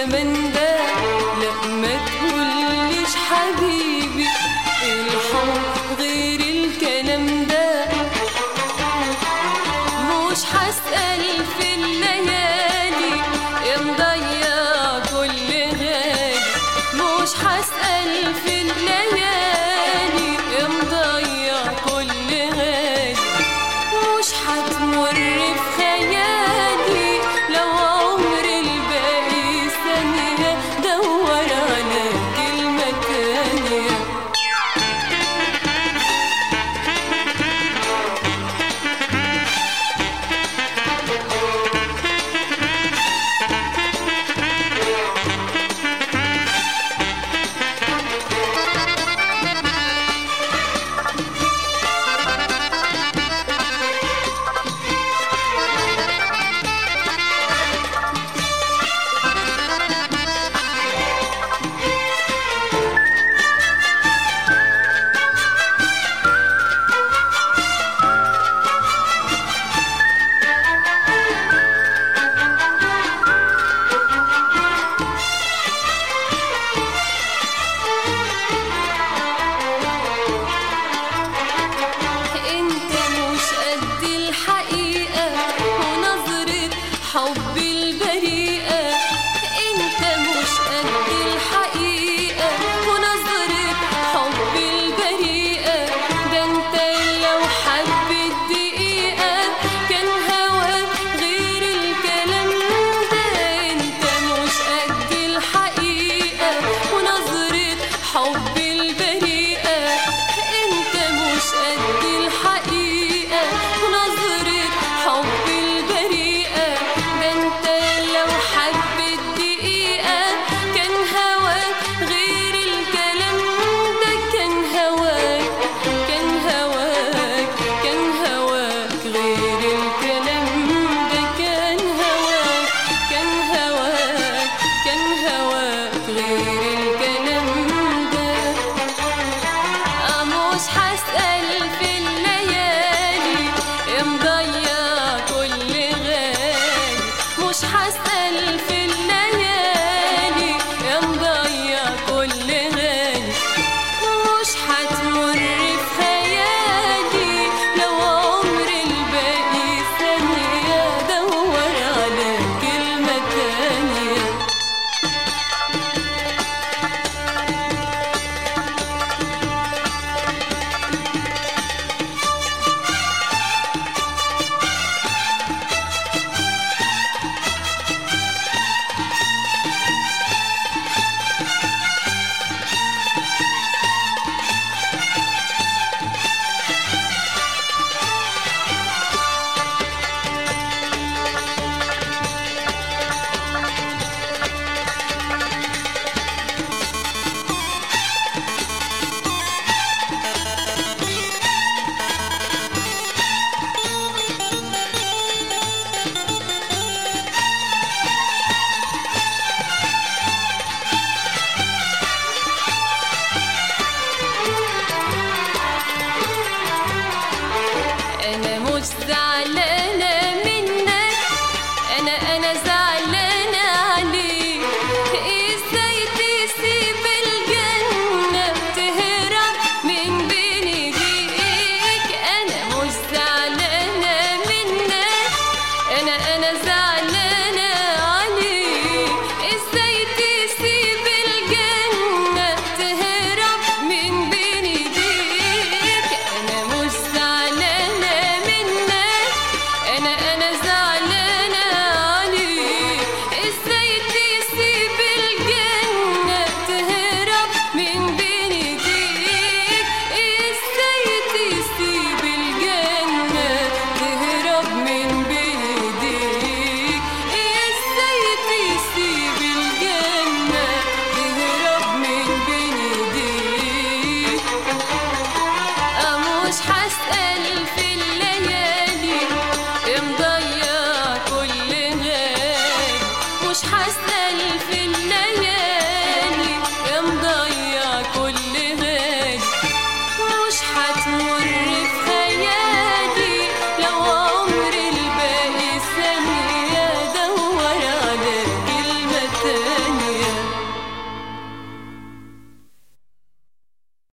الزمن ده لا ما تقوليش حبيبي الحب غير الكلام ده مش هسأل في الليالي يا مضيع كل غالي مش هسأل في الليالي يا مضيع كل غالي مش هتمر في خيالي لو عمر الباقي ثانية دور على كلمة تانية انت مش قد الحقيقة ونظرة حب البريئة انت مش قد الحقيقة ونظرة حب البريئة ده انت لو حبت دقيقة كان هواك غير الكلام ده انت مش قد الحقيقة ونظرة حب البريئة انت مش قد الحقيقة ونظرة حب البريئة ده انت لو حبت دقيقة كان هواك غير الكلام ده كان هواك كان هواك كان هواك غير الكلام ده كان هواك كان هواك كان هواك غير الكلام ده آه مش هسأل في الليالي يا مضيع كل غالي مش هسأل في